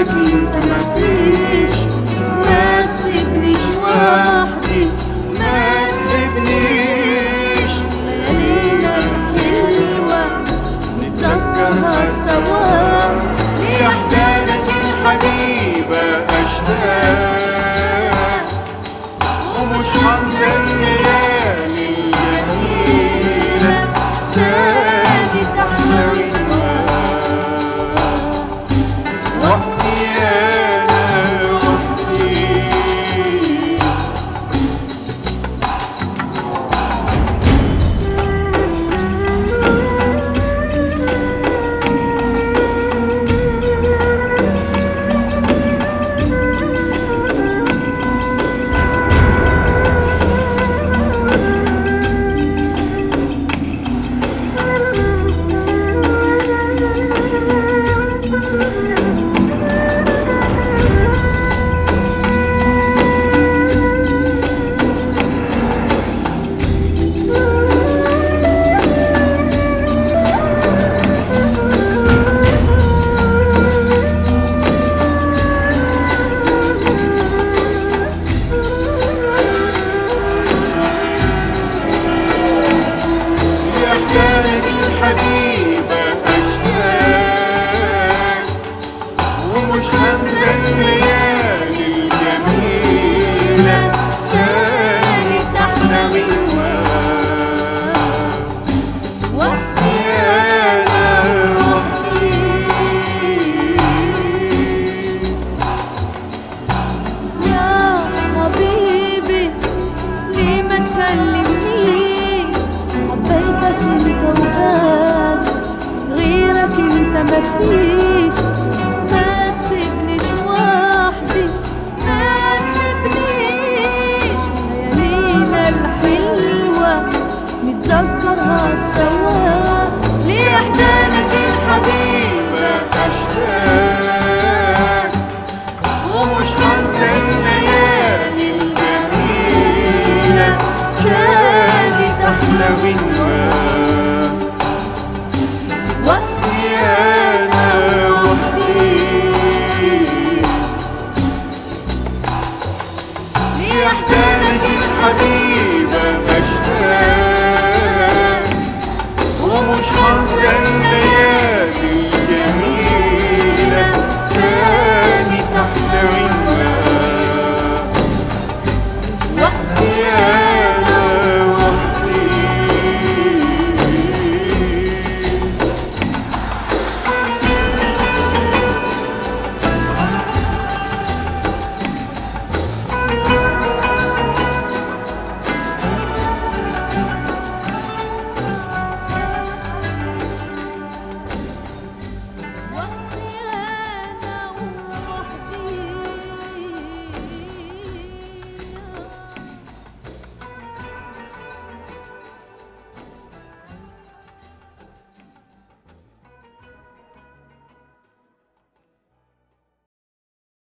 غيرك انت مفيش ما تسيبنيش وحدي ما تسيبنيش ليالينا الحلوة نتذكرها سوا لأحداثك الحبيبة أشتاق ومش هنسى الليالي الجميلة كانت أحلى وحدي أنا وحدي لأحلامك الحبيبة أشتاق ومش هنسى الليالي الجميلة كانت أحلى غنوة وحدي أنا وحدي يا حبيبي ليه ما تكلمنيش حبيتك انت وبس غيرك انت مفيش ما تسيبنيش وحدي ما تسيبنيش ليالينا الحلوة نتذكرها سوا لأحدانك الحبيبة أشتاق ومش هنسى الليالي الجميلة كانت أحلى غنوة وحدي أنا وحدي لأحدانك الحبيبة أشتاق ومش هنسى